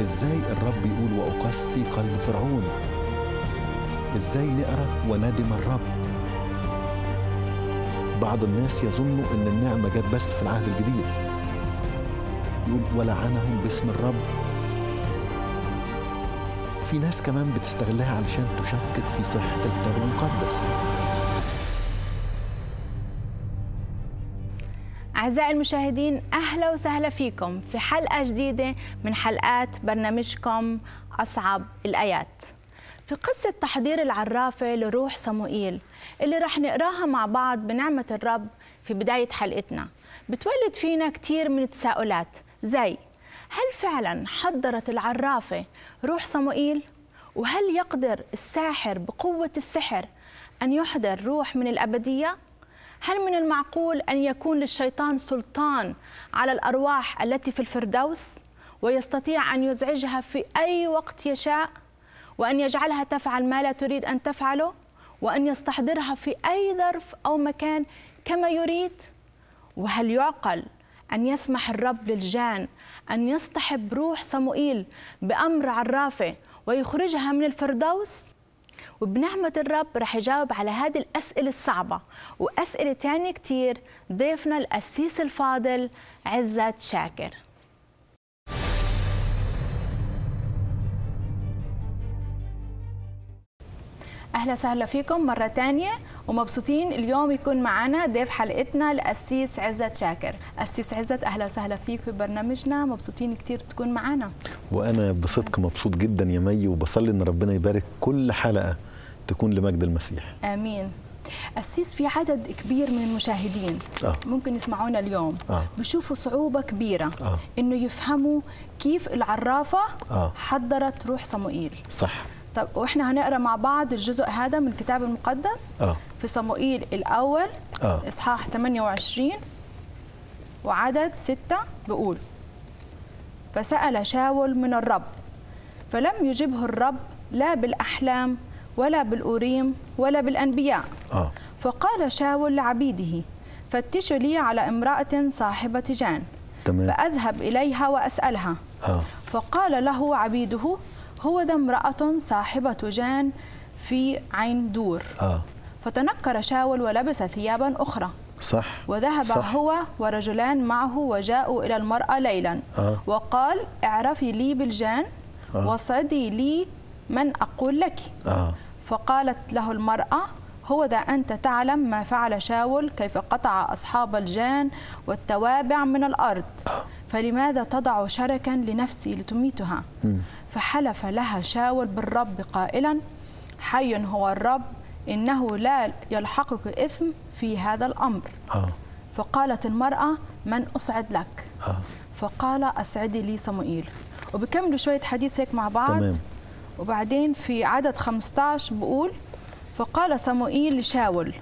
ازاي الرب يقول واقسي قلب فرعون ازاي نقرا وندم الرب بعض الناس يظنوا ان النعمه جت بس في العهد الجديد يقول ولعنهم باسم الرب في ناس كمان بتستغلها علشان تشكك في صحه الكتاب المقدس أعزائي المشاهدين أهلا وسهلا فيكم في حلقة جديدة من حلقات برنامجكم أصعب الآيات في قصة تحضير العرافة لروح صموئيل اللي رح نقراها مع بعض بنعمة الرب في بداية حلقتنا بتولد فينا كتير من التساؤلات زي هل فعلا حضرت العرافة روح صموئيل؟ وهل يقدر الساحر بقوة السحر أن يحضر روح من الأبدية؟ هل من المعقول أن يكون للشيطان سلطان على الأرواح التي في الفردوس ويستطيع أن يزعجها في أي وقت يشاء وأن يجعلها تفعل ما لا تريد أن تفعله وأن يستحضرها في أي ظرف أو مكان كما يريد وهل يعقل أن يسمح الرب للجان أن يصطحب روح صموئيل بأمر عرافة ويخرجها من الفردوس؟ وبنعمة الرب رح يجاوب على هذه الأسئلة الصعبة وأسئلة تانية كتير ضيفنا القسيس الفاضل عزت شاكر اهلا وسهلا فيكم مره تانية ومبسوطين اليوم يكون معنا ضيف حلقتنا القسيس عزت شاكر قسيس عزت اهلا وسهلا فيك في برنامجنا مبسوطين كتير تكون معنا وانا بصدق مبسوط جدا يا مي وبصلي ان ربنا يبارك كل حلقه تكون لمجد المسيح امين قسيس في عدد كبير من المشاهدين آه. ممكن يسمعونا اليوم آه. بشوفوا صعوبة كبيرة آه. إنه يفهموا كيف العرافة آه. حضرت روح صموئيل صح طب واحنا هنقرا مع بعض الجزء هذا من الكتاب المقدس اه في صموئيل الأول اه إصحاح 28 وعدد ستة بقول فسأل شاول من الرب فلم يجبه الرب لا بالأحلام ولا بالأوريم ولا بالأنبياء اه فقال شاول لعبيده فتشوا لي على امرأة صاحبة جان تمام فأذهب إليها وأسألها اه فقال له عبيده هو ذا امرأة صاحبة جان في عين دور اه فتنكر شاول ولبس ثيابا أخرى صح وذهب صح. هو ورجلان معه وجاءوا إلى المرأة ليلا آه. وقال اعرفي لي بالجان آه. واصعدي لي من أقول لك اه فقالت له المرأة هو ذا أنت تعلم ما فعل شاول كيف قطع أصحاب الجان والتوابع من الأرض فلماذا تضع شركا لنفسي لتميتها فحلف لها شاول بالرب قائلا حي هو الرب إنه لا يلحقك إثم في هذا الأمر اه فقالت المرأة من أصعد لك اه فقال أسعدي لي صموئيل وبكملوا شوية حديث هيك مع بعض تمام. وبعدين في عدد 15 بقول فقال صموئيل لشاول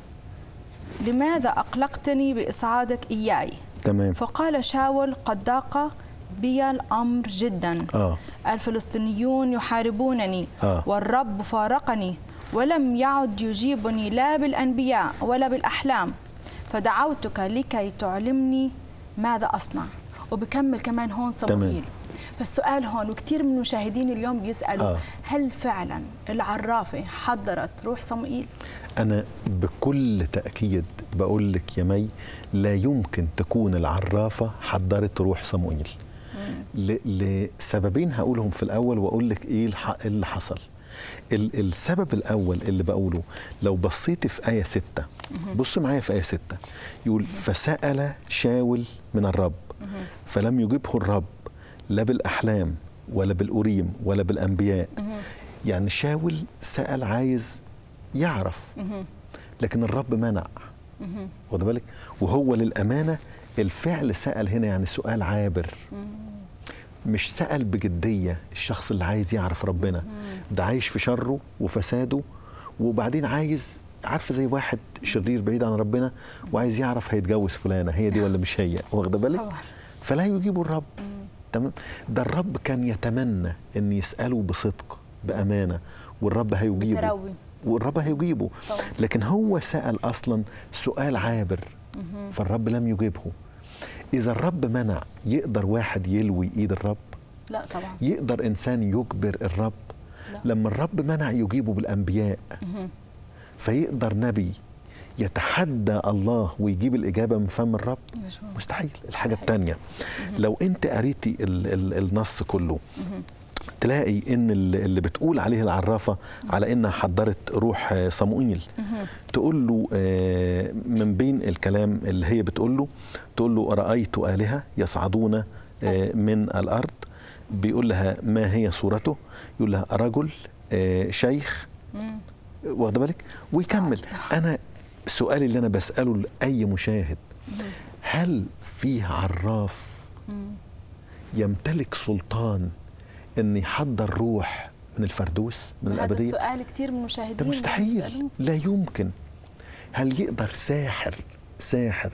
لماذا أقلقتني بإصعادك إياي تمام فقال شاول قد ضاق بي الأمر جدا اه الفلسطينيون يحاربونني آه. والرب فارقني ولم يعد يجيبني لا بالأنبياء ولا بالأحلام فدعوتك لكي تعلمني ماذا أصنع وبكمل كمان هون صموئيل فالسؤال هون وكثير من المشاهدين اليوم بيسألوا آه. هل فعلا العرافة حضرت روح صموئيل؟ أنا بكل تأكيد بقول لك يا مي لا يمكن تكون العرافة حضرت روح صموئيل ل- لسببين هقولهم في الأول وأقول لك إيه الح- اللي حصل ال- السبب الأول اللي بقوله لو بصيت في آية ستة بص معايا في آية ستة يقول فسأل شاول من الرب فلم يجبه الرب لا بالأحلام ولا بالأوريم ولا بالأنبياء يعني شاول سأل عايز يعرف لكن الرب منع واخد بالك وهو للامانه الفعل سال هنا يعني سؤال عابر مش سال بجديه الشخص اللي عايز يعرف ربنا ده عايش في شره وفساده وبعدين عايز عارفه زي واحد شرير بعيد عن ربنا وعايز يعرف هيتجوز فلانه هي دي ولا مش هي واخده بالك طبعاً. فلا يجيب الرب تمام ده الرب كان يتمنى ان يساله بصدق بامانه والرب هيجيبه بتروي. والرب هيجيبه طبعا. لكن هو سأل أصلا سؤال عابر فالرب لم يجيبه إذا الرب منع يقدر واحد يلوي إيد الرب لا طبعا يقدر انسان يجبر الرب لا. لما الرب منع يجيبه بالانبياء فيقدر نبي يتحدى الله ويجيب الاجابه من فم الرب مش ممكن. مستحيل الحاجه مستحيل. الثانيه لو انت قريتي ال ال النص كله تلاقي ان ال- اللي بتقول عليه العرافه على انها حضرت روح آه، صموئيل تقول له آه، من بين الكلام اللي هي بتقول له تقول له رايت الهه يصعدون آه، من الارض بيقول لها ما هي صورته يقول لها رجل آه، شيخ مم. واخده بالك ويكمل انا سؤالي اللي انا بساله لاي مشاهد هل فيه عراف مم. يمتلك سلطان ان يحضر روح من الفردوس من هذا الابديه السؤال كثير من ده المشاهدين مستحيل بيسألوه. لا يمكن هل يقدر ساحر ساحر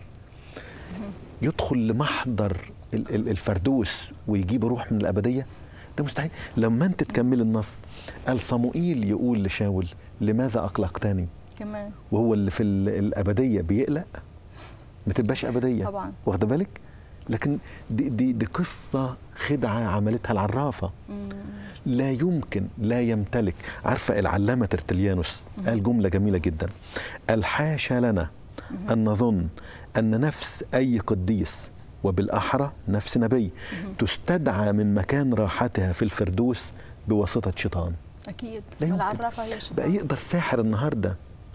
يدخل لمحضر ال- ال- الفردوس ويجيب روح من الابديه ده مستحيل لما انت تكمل النص قال صموئيل يقول لشاول لماذا اقلقتني كمان وهو اللي في ال- الابديه بيقلق ما تبقاش ابديه طبعا. واخده بالك لكن دي, دي, دي قصه خدعه عملتها العرافه مم. لا يمكن لا يمتلك عارفه العلامه ترتليانوس قال جمله جميله جدا قال حاشا لنا ان نظن ان نفس اي قديس وبالاحرى نفس نبي تستدعى من مكان راحتها في الفردوس بواسطه شيطان اكيد لا يمكن. العرافه هي شباب. بقى يقدر ساحر النهارده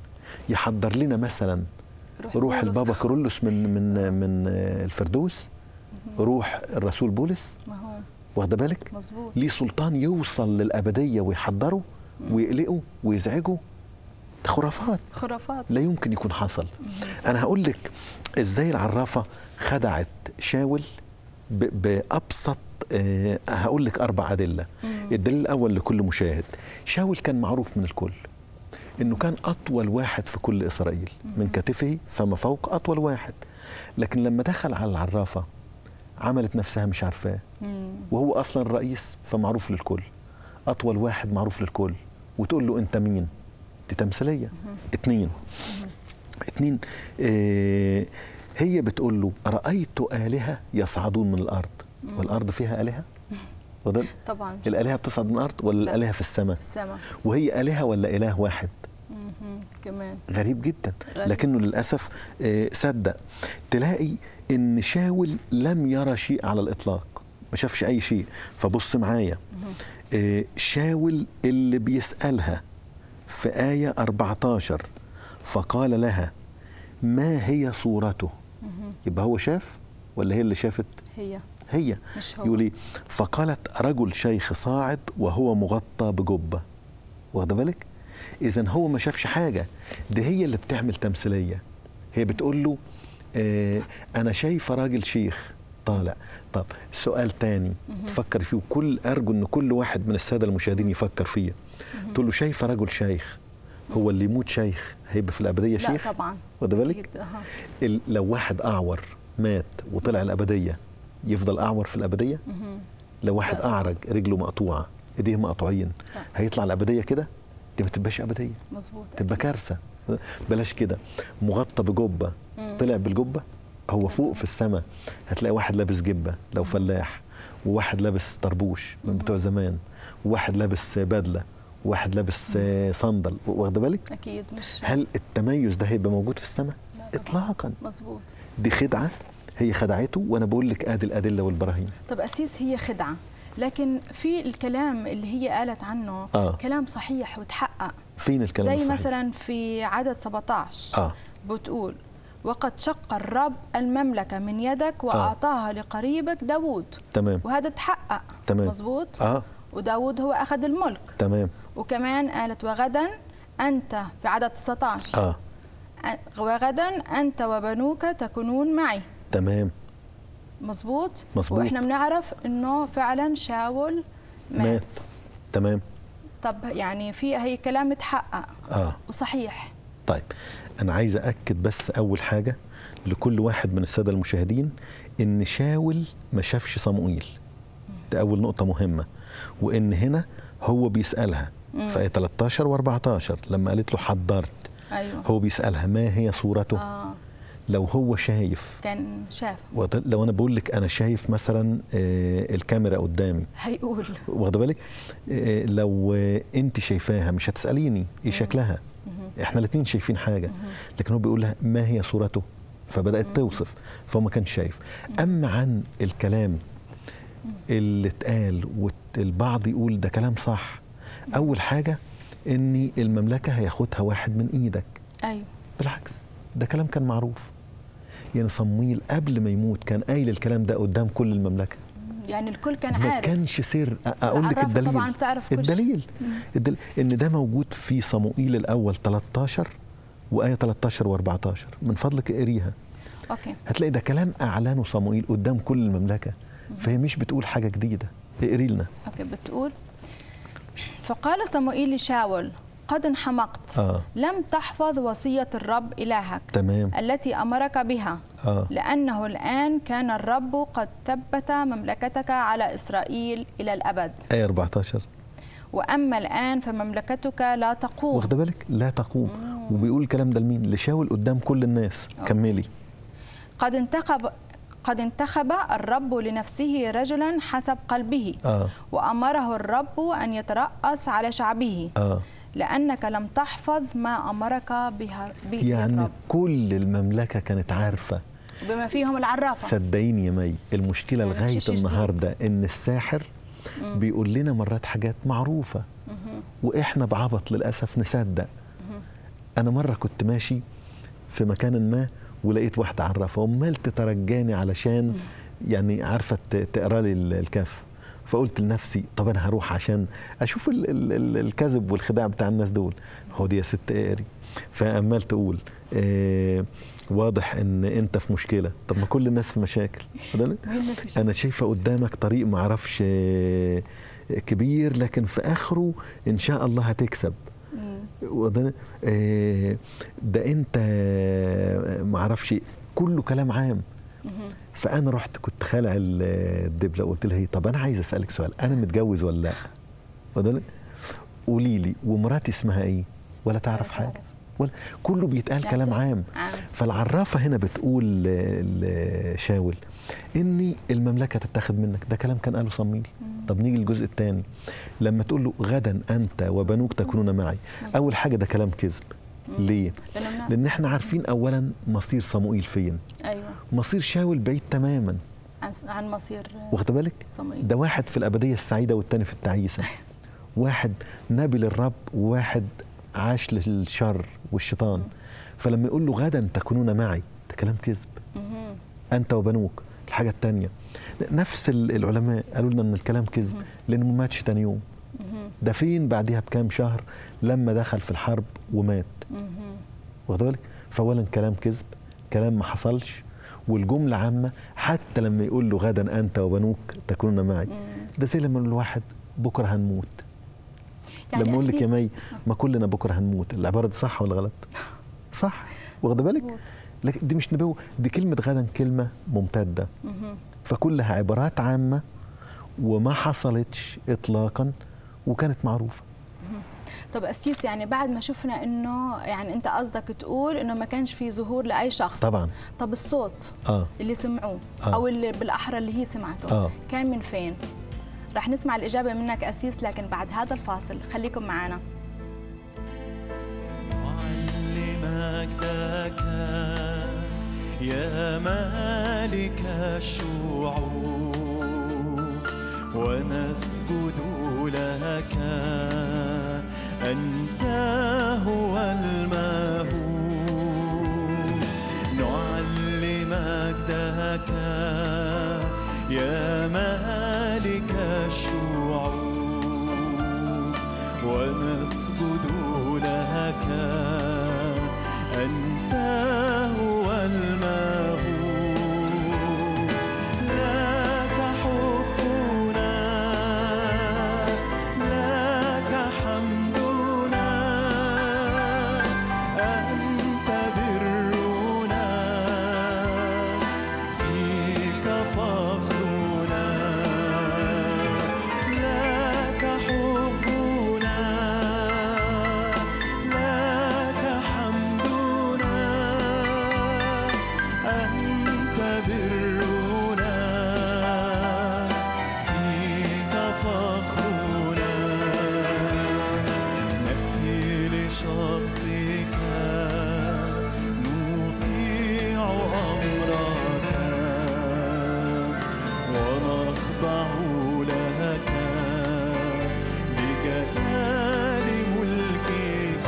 يحضر لنا مثلا روح بولس. البابا كورولوس من من من الفردوس روح الرسول بولس ما هو واخده بالك مظبوط ليه سلطان يوصل للأبدية ويحضره ويقلقه ويزعجه ده خرافات خرافات لا يمكن يكون حصل أنا هقول لك إزاي العرافة خدعت شاول ب- بأبسط آه، هقول لك أربع أدلة الدليل الأول لكل مشاهد شاول كان معروف من الكل إنه كان أطول واحد في كل إسرائيل من كتفه فما فوق أطول واحد لكن لما دخل على العرافة عملت نفسها مش عارفاه مم. وهو اصلا الرئيس فمعروف للكل اطول واحد معروف للكل وتقول له انت مين دي تمثيليه اتنين اتنين اه هي بتقول له رايت الهه يصعدون من الارض والارض فيها الهه وده طبعا الالهه بتصعد من الارض ولا لا. الالهه في السماء في السماء وهي الهه ولا اله واحد مهم. كمان غريب جدا غريب. لكنه للاسف آه، صدق تلاقي ان شاول لم يرى شيء على الاطلاق ما شافش اي شيء فبص معايا آه، شاول اللي بيسالها في ايه 14 فقال لها ما هي صورته يبقى هو شاف ولا هي اللي شافت هي هي مش هو يقول ايه فقالت رجل شيخ صاعد وهو مغطى بجبه واخده بالك اذا هو ما شافش حاجه دي هي اللي بتعمل تمثيليه هي بتقول له آه انا شايفه راجل شيخ طالع طب سؤال تاني تفكر فيه وكل ارجو ان كل واحد من الساده المشاهدين يفكر فيه تقول له شايفه رجل شيخ هو اللي يموت شيخ هيبقى في الابديه لا شيخ طبعا واخده بالك أكيد. أها. ال- لو واحد اعور مات وطلع الابديه يفضل اعور في الابديه مهم. لو واحد لا. اعرج رجله مقطوعه ايديه مقطوعين لا. هيطلع الابديه كده دي ما تبقاش ابديه مظبوط تبقى أكيد. كارثه بلاش كده مغطى بجبه مم. طلع بالجبه هو فوق في السماء هتلاقي واحد لابس جبه لو فلاح وواحد لابس طربوش من بتوع زمان وواحد لابس بدله وواحد لابس آه، صندل واخده بالك اكيد مش هل التميز ده هيبقى موجود في السماء لا طبعاً. اطلاقا مظبوط دي خدعه هي خدعته وانا بقول لك ادي الادله والبراهين طب أسيس هي خدعة لكن في الكلام اللي هي قالت عنه آه. كلام صحيح وتحقق فين الكلام زي الصحيح؟ مثلا في عدد 17 اه بتقول وقد شق الرب المملكة من يدك وأعطاها لقريبك داود تمام وهذا تحقق تمام. مظبوط اه وداود هو أخذ الملك تمام وكمان قالت وغدا أنت في عدد 19 اه أ- وغدا أنت وبنوك تكونون معي تمام مظبوط مظبوط. واحنا بنعرف انه فعلا شاول مات, مات. تمام طب يعني في هي كلام اتحقق اه وصحيح طيب انا عايز اكد بس اول حاجه لكل واحد من الساده المشاهدين ان شاول ما شافش صموئيل ده اول نقطه مهمه وان هنا هو بيسالها في آية 13 و14 لما قالت له حضرت ايوه هو بيسالها ما هي صورته اه لو هو شايف كان شاف وده- لو انا بقول لك انا شايف مثلا آه، الكاميرا قدامي هيقول واخده بالك آه، لو آه، انت شايفاها مش هتساليني ايه شكلها احنا الاثنين شايفين حاجه لكن هو بيقول لها ما هي صورته فبدات توصف فهو ما كانش شايف اما عن الكلام اللي اتقال والبعض يقول ده كلام صح اول حاجه ان المملكه هياخدها واحد من ايدك ايوه بالعكس ده كلام كان معروف يعني صمويل قبل ما يموت كان قايل الكلام ده قدام كل المملكه يعني الكل كان ما عارف كانش سر أ- اقول لك العرافة الدليل طبعاً بتعرف كل شيء. الدليل, الدليل ان ده موجود في صموئيل الاول 13 وايه 13 و14 من فضلك اقريها اوكي هتلاقي ده كلام اعلنه صموئيل قدام كل المملكه فهي مش بتقول حاجه جديده اقري لنا اوكي بتقول فقال صموئيل لشاول قد انحمقت اه لم تحفظ وصية الرب إلهك تمام التي أمرك بها اه لأنه الآن كان الرب قد ثبت مملكتك على إسرائيل إلى الأبد ايه 14 وأما الآن فمملكتك لا تقوم واخده بالك لا تقوم وبيقول الكلام ده لمين لشاول قدام كل الناس كملي قد انتخب قد انتخب الرب لنفسه رجلا حسب قلبه اه وأمره الرب أن يترأس على شعبه اه لأنك لم تحفظ ما أمرك بها به يعني الرب كل المملكه كانت عارفه بما فيهم العرافة صدقيني يا مي المشكله يعني لغايه مش شيء جديد. النهارده ان الساحر بيقول لنا مرات حاجات معروفه واحنا بعبط للاسف نصدق انا مره كنت ماشي في مكان ما ولقيت واحده عرافه امال تترجاني علشان يعني عارفه ت- تقرا لي ال- الكف فقلت لنفسي طب انا هروح عشان اشوف ال ال ال الكذب والخداع بتاع الناس دول خدي يا ست اقري فامال تقول آه واضح ان انت في مشكله طب ما كل الناس في مشاكل فضل- مين ما فيش انا شايفه قدامك طريق ما اعرفش آه، كبير لكن في اخره ان شاء الله هتكسب مم. وده آه، ده انت آه، ما اعرفش كله كلام عام مهم. فانا رحت كنت خالع ال- الدبله وقلت لها إيه، طب انا عايز اسالك سؤال انا متجوز ولا لا وده قولي لي ومراتي اسمها ايه ولا تعرف ولا حاجه تعرف. ولا كله بيتقال يعني كلام ده عام عام. فالعرافه هنا بتقول ل- لشاول اني المملكه تتاخد منك ده كلام كان قاله صمويل طب نيجي للجزء الثاني لما تقول له غدا انت وبنوك تكونون معي مظبوط. اول حاجه ده كلام كذب ليه لأنه من- لان احنا عارفين اولا مصير صموئيل فين أيوة مصير شاول بعيد تماما عن عن مصير واخد بالك صموئيل ده واحد في الابديه السعيده والتاني في التعيسه واحد نبي للرب وواحد عاش للشر والشيطان فلما يقول له غدا تكونون معي ده كلام كذب مهم. انت وبنوك الحاجه الثانيه نفس ال- العلماء قالوا لنا ان الكلام كذب لانه ما ماتش تاني يوم مهم. ده فين بعدها بكام شهر لما دخل في الحرب ومات مهم. واخد بالك فاولا كلام كذب كلام ما حصلش والجمله عامه حتى لما يقول له غدا انت وبنوك تكونون معي مم. ده زي لما يقول لواحد بكره هنموت يعني لما اقول لك يا أسيس- مي ما كلنا بكره هنموت العباره دي صح ولا غلط صح واخد بالك مظبوط. لكن دي مش نبوه دي كلمه غدا كلمه ممتده مهم. فكلها عبارات عامه وما حصلتش اطلاقا وكانت معروفه طب أسيس يعني بعد ما شفنا إنه يعني أنت قصدك تقول إنه ما كانش في ظهور لأي شخص طبعا طب الصوت اه اللي سمعوه آه. أو اللي بالأحرى اللي هي سمعته آه. كان من فين؟ رح نسمع الإجابة منك أسيس لكن بعد هذا الفاصل خليكم معنا نعلي مجدك يا مالك الشعوب ونسجد لك أنت هو المهول نعلي مجدك يا مالك الشعوب ونسجد لك أنت هو المهول لك حبنا لك حمدنا أنت برنا فيك فخرنا لك حبنا لك حمدنا ونخضع لك لجلال ملكك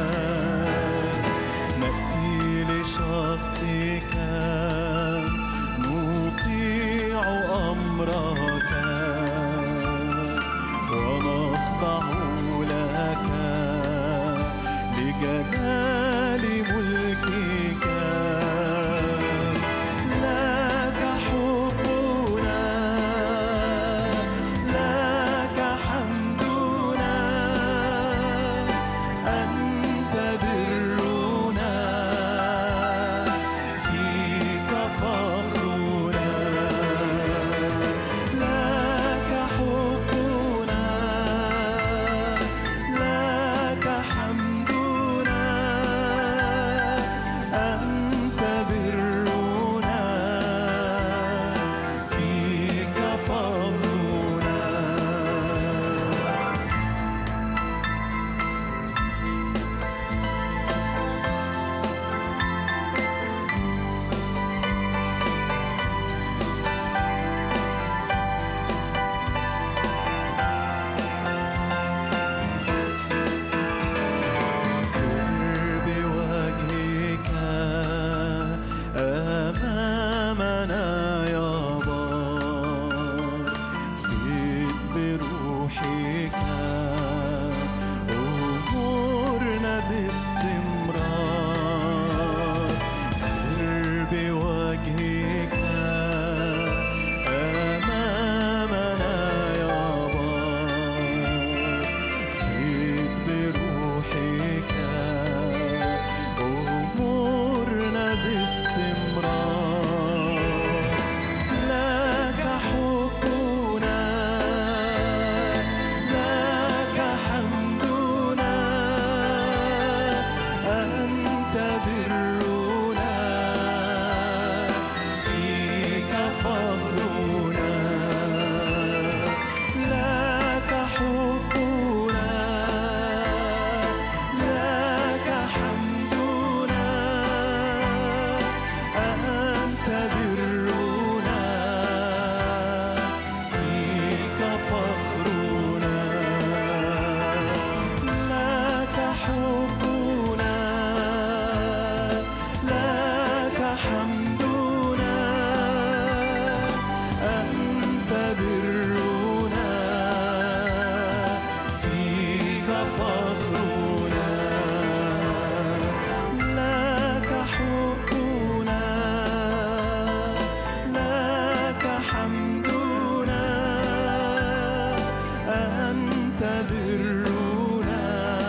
نأتي لشخصك نطيع أمرك ونخضع لك لجلال ملكك لك حبنا لك حمدنا أنت برنا فيك فخرنا لك حبنا لك حمدنا أنت برنا فيك فخرنا سر بوجهك أمامنا يا بار فيك بروحك أمورنا باستمرار سر بوجهك أمامنا يا بار فيك بروحك أمورنا باستمرار لك حبنا لك حمدنا أنت برنا فيك فخرنا لك حبنا لك حمدنا أنت برنا فيك فخرنا لك حبنا لك حمدنا أنت برنا فيك فخرنا لك حبنا لك حمدنا أنت برنا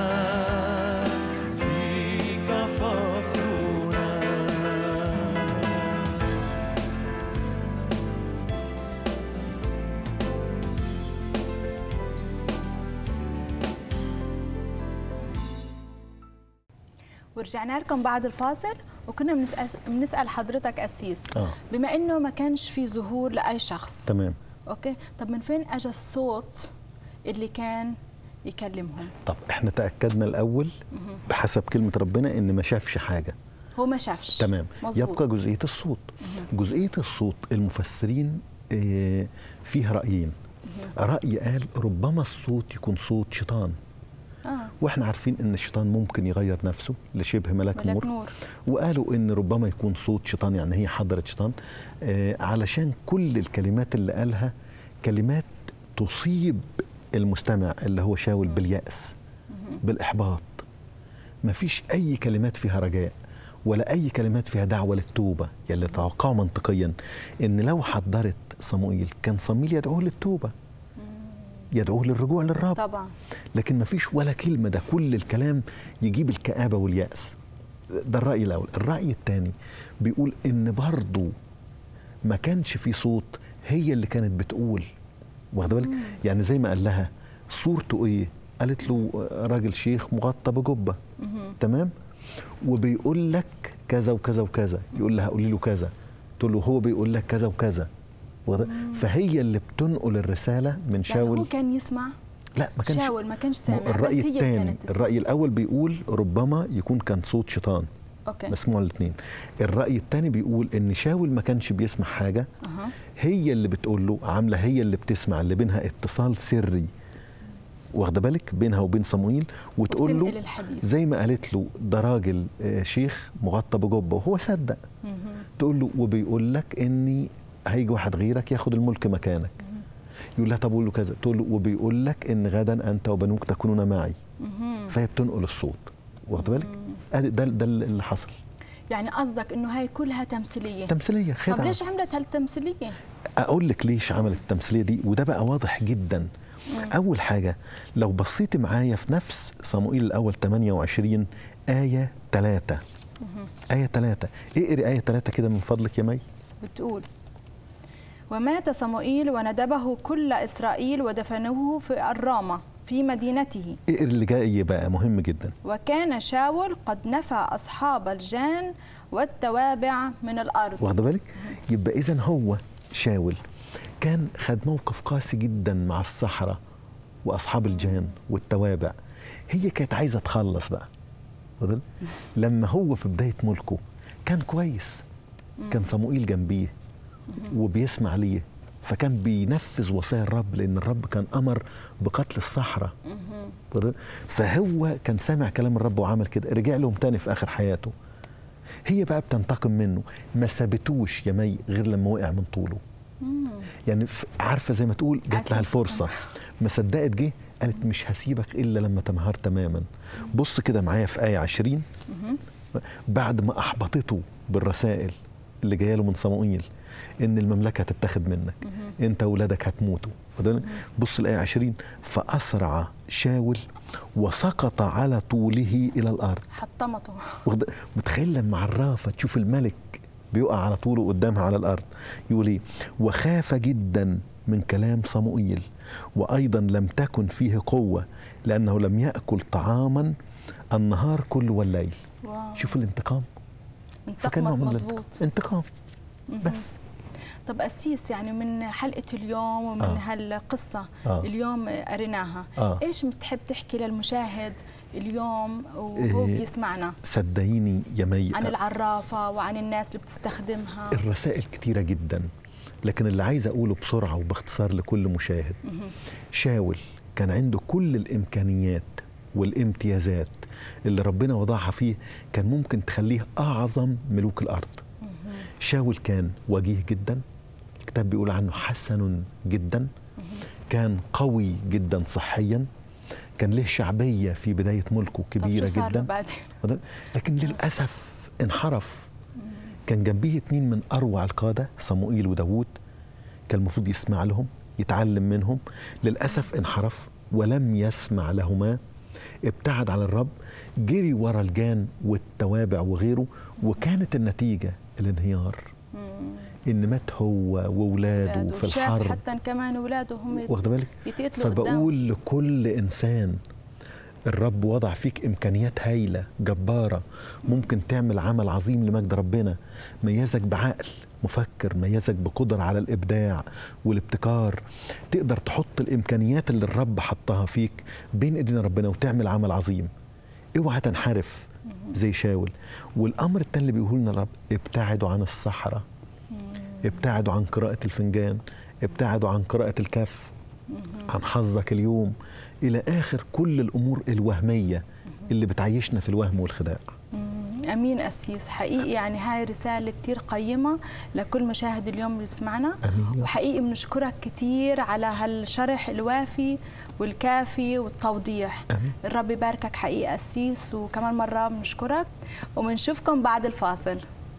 فيك فخرنا ورجعنا لكم بعد الفاصل وكنا بنسأل, بنسأل حضرتك أسيس آه. بما إنه ما كانش في ظهور لأي شخص تمام أوكي طب من فين أجى الصوت اللي كان يكلمهم طب احنا تاكدنا الاول بحسب كلمه ربنا ان ما شافش حاجه هو ما شافش تمام مظبوط. يبقى جزئيه الصوت جزئيه الصوت المفسرين آه، فيها رايين راي قال ربما الصوت يكون صوت شيطان آه. واحنا عارفين ان الشيطان ممكن يغير نفسه لشبه ملاك, ملاك نور. نور. وقالوا ان ربما يكون صوت شيطان يعني هي حضره شيطان آه علشان كل الكلمات اللي قالها كلمات تصيب المستمع اللي هو شاول باليأس بالإحباط مفيش أي كلمات فيها رجاء ولا أي كلمات فيها دعوة للتوبة يلي توقعوا منطقيا إن لو حضرت صموئيل كان صموئيل يدعوه للتوبة يدعوه للرجوع للرب طبعا لكن ما فيش ولا كلمة ده كل الكلام يجيب الكآبة واليأس ده الرأي الأول الرأي الثاني بيقول إن برضو ما كانش في صوت هي اللي كانت بتقول واخد بالك يعني زي ما قال لها صورته ايه قالت له راجل شيخ مغطى بجبه تمام وبيقول لك كذا وكذا وكذا يقول لها قولي له كذا تقول له هو بيقول لك كذا وكذا واخد- فهي اللي بتنقل الرساله من يعني شاول هو كان يسمع لا ما كانش شاول ما كانش سامع الرأي بس هي الثاني كانت تسمع الرأي الأول بيقول ربما يكون كان صوت شيطان أوكي. مسموع الاثنين الراي الثاني بيقول ان شاول ما كانش بيسمع حاجه أها. هي اللي بتقول له عامله هي اللي بتسمع اللي بينها اتصال سري واخده بالك بينها وبين صموئيل وتقول وبتنقل له الحديث. زي ما قالت له ده راجل آه، شيخ مغطى بجبه وهو صدق تقول له وبيقول لك اني هيجي واحد غيرك ياخد الملك مكانك يقول لها طب قول له كذا تقول له وبيقول لك ان غدا انت وبنوك تكونون معي فهي بتنقل الصوت واخد بالك أدي ده ده اللي حصل يعني قصدك انه هاي كلها تمثيليه تمثيليه طب خدعه ليش عملت هالتمثيليه اقول لك ليش عملت التمثيليه دي وده بقى واضح جدا اول حاجه لو بصيت معايا في نفس صموئيل الاول 28 ايه 3 ايه 3 اقري ايه 3 كده من فضلك يا مي بتقول ومات صموئيل وندبه كل إسرائيل ودفنوه في الرامة في مدينته اقري اللي جاي بقى مهم جدا وكان شاول قد نفى أصحاب الجان والتوابع من الأرض واخده بالك يبقى اذا هو شاول كان خد موقف قاسي جدا مع الصحراء واصحاب الجان والتوابع هي كانت عايزه تخلص بقى واخد بالك؟ لما هو في بدايه ملكه كان كويس كان صموئيل جنبيه وبيسمع ليه فكان بينفذ وصايا الرب لان الرب كان امر بقتل الصحراء واخد بالك؟ فهو كان سامع كلام الرب وعمل كده رجع لهم تاني في اخر حياته هي بقى بتنتقم منه ما سابتوش يا مي غير لما وقع من طوله يعني ف- عارفه زي ما تقول جات لها أسف. الفرصه ما صدقت جه قالت مش هسيبك الا لما تنهار تماما بص كده معايا في ايه 20 بعد ما احبطته بالرسائل اللي جايه له من صموئيل ان المملكه هتتاخد منك انت واولادك هتموتوا واخد بص الايه 20 فاسرع شاول وسقط على طوله الى الارض حطمته واخد- متخيل لما عرافه تشوف الملك بيقع على طوله قدامها على الارض يقول ايه وخاف جدا من كلام صموئيل وايضا لم تكن فيه قوه لانه لم ياكل طعاما النهار كله والليل واو شوف الانتقام فكان نوع انتقمت من مزبوط الانتقام. انتقام بس طب أسيس يعني من حلقة اليوم ومن آه. هالقصة آه. اليوم قريناها آه. إيش بتحب تحكي للمشاهد اليوم وهو إيه. بيسمعنا صدقيني يا مي عن العرافة وعن الناس اللي بتستخدمها الرسائل كتيرة جدا لكن اللي عايز أقوله بسرعة وباختصار لكل مشاهد شاول كان عنده كل الإمكانيات والامتيازات اللي ربنا وضعها فيه كان ممكن تخليه أعظم ملوك الأرض شاول كان وجيه جدا الكتاب بيقول عنه حسن جدا كان قوي جدا صحيا كان له شعبية في بداية ملكه طب كبيرة شو صار له جدا بعدين واخد- لكن للأسف انحرف كان جنبيه اتنين من أروع القادة صموئيل وداوود كان المفروض يسمع لهم يتعلم منهم للأسف انحرف ولم يسمع لهما ابتعد عن الرب جري ورا الجان والتوابع وغيره وكانت النتيجة الانهيار ان مات هو واولاده في وشاف الحرب حتى كمان اولاده هم يت- واخد بالك يتقتلوا قدامه فبقول لكل انسان الرب وضع فيك امكانيات هايله جباره ممكن تعمل عمل عظيم لمجد ربنا ميزك بعقل مفكر ميزك بقدره على الابداع والابتكار تقدر تحط الامكانيات اللي الرب حطها فيك بين ايدين ربنا وتعمل عمل عظيم اوعى تنحرف زي شاول والامر التاني اللي بيقوله لنا الرب ابتعدوا عن الصحراء ابتعدوا عن قراءة الفنجان ابتعدوا عن قراءة الكف عن حظك اليوم إلى آخر كل الأمور الوهمية اللي بتعيشنا في الوهم والخداع امين اسيس حقيقي يعني هاي رساله كثير قيمه لكل مشاهد اليوم اللي سمعنا آمين. وحقيقي بنشكرك كثير على هالشرح الوافي والكافي والتوضيح آمين. الرب يباركك حقيقي اسيس وكمان مره بنشكرك وبنشوفكم بعد الفاصل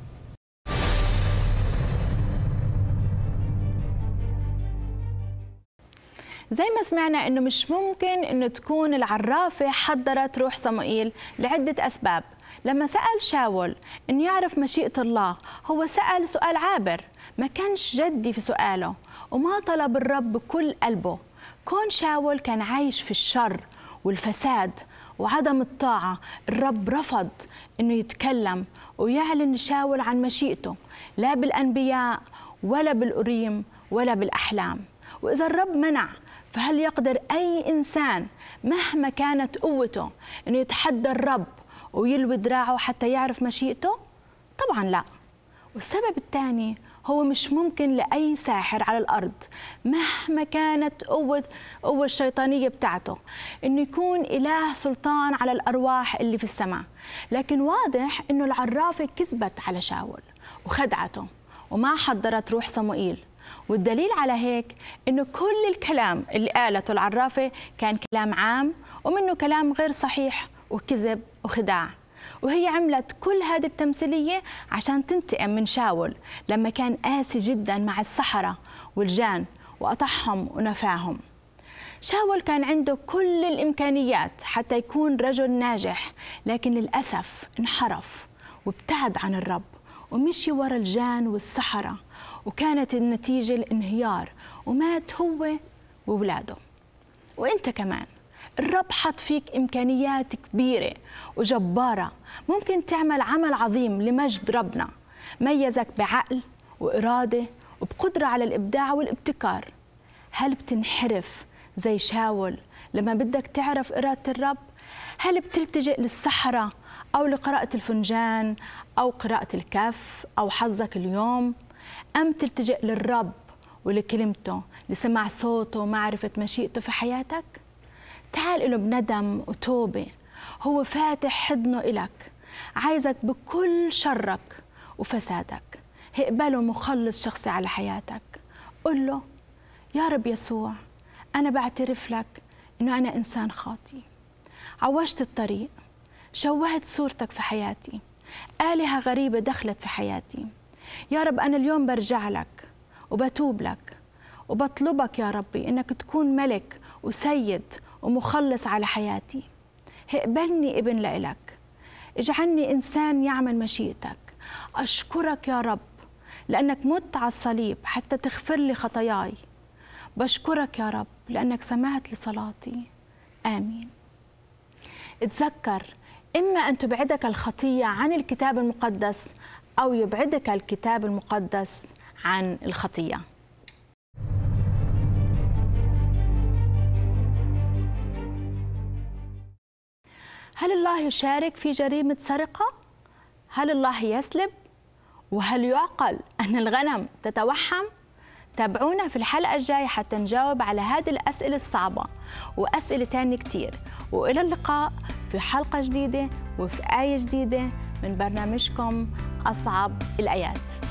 زي ما سمعنا انه مش ممكن انه تكون العرافه حضرت روح صموئيل لعده اسباب لما سال شاول انه يعرف مشيئه الله هو سال سؤال عابر ما كانش جدي في سؤاله وما طلب الرب بكل قلبه كون شاول كان عايش في الشر والفساد وعدم الطاعه الرب رفض انه يتكلم ويعلن شاول عن مشيئته لا بالانبياء ولا بالأريم ولا بالأحلام وإذا الرب منع فهل يقدر أي إنسان مهما كانت قوته أنه يتحدى الرب ويلوي دراعه حتى يعرف مشيئته؟ طبعا لا والسبب الثاني هو مش ممكن لأي ساحر على الأرض مهما كانت قوة قوة الشيطانية بتاعته إنه يكون إله سلطان على الأرواح اللي في السماء لكن واضح إنه العرافة كذبت على شاول وخدعته وما حضرت روح صموئيل والدليل على هيك إنه كل الكلام اللي قالته العرافة كان كلام عام ومنه كلام غير صحيح وكذب وخداع وهي عملت كل هذه التمثيلية عشان تنتقم من شاول لما كان قاسي جدا مع السحرة والجان وقطعهم ونفاهم شاول كان عنده كل الإمكانيات حتى يكون رجل ناجح لكن للأسف انحرف وابتعد عن الرب ومشي ورا الجان والسحرة وكانت النتيجة الانهيار ومات هو وولاده وانت كمان الرب حط فيك إمكانيات كبيرة وجبارة ممكن تعمل عمل عظيم لمجد ربنا ميزك بعقل وإرادة وبقدرة على الإبداع والابتكار هل بتنحرف زي شاول لما بدك تعرف إرادة الرب؟ هل بتلتجئ للسحرة أو لقراءة الفنجان أو قراءة الكف أو حظك اليوم؟ أم تلتجئ للرب ولكلمته لسماع صوته ومعرفة مشيئته في حياتك؟ تعال له بندم وتوبة هو فاتح حضنه إلك عايزك بكل شرك وفسادك اقبله مخلص شخصي على حياتك قل له يا رب يسوع أنا بعترف لك إنه أنا إنسان خاطي عوجت الطريق شوهت صورتك في حياتي آلهة غريبة دخلت في حياتي يا رب أنا اليوم برجع لك وبتوب لك وبطلبك يا ربي إنك تكون ملك وسيد ومخلص على حياتي اقبلني ابن لإلك اجعلني إنسان يعمل مشيئتك أشكرك يا رب لأنك مت على الصليب حتى تغفر لي خطاياي بشكرك يا رب لأنك سمعت لصلاتي آمين اتذكر إما أن تبعدك الخطية عن الكتاب المقدس أو يبعدك الكتاب المقدس عن الخطيه هل الله يشارك في جريمة سرقة؟ هل الله يسلب؟ وهل يعقل أن الغنم تتوحم؟ تابعونا في الحلقة الجاية حتى نجاوب على هذه الأسئلة الصعبة وأسئلة تانية كتير وإلى اللقاء في حلقة جديدة وفي آية جديدة من برنامجكم أصعب الآيات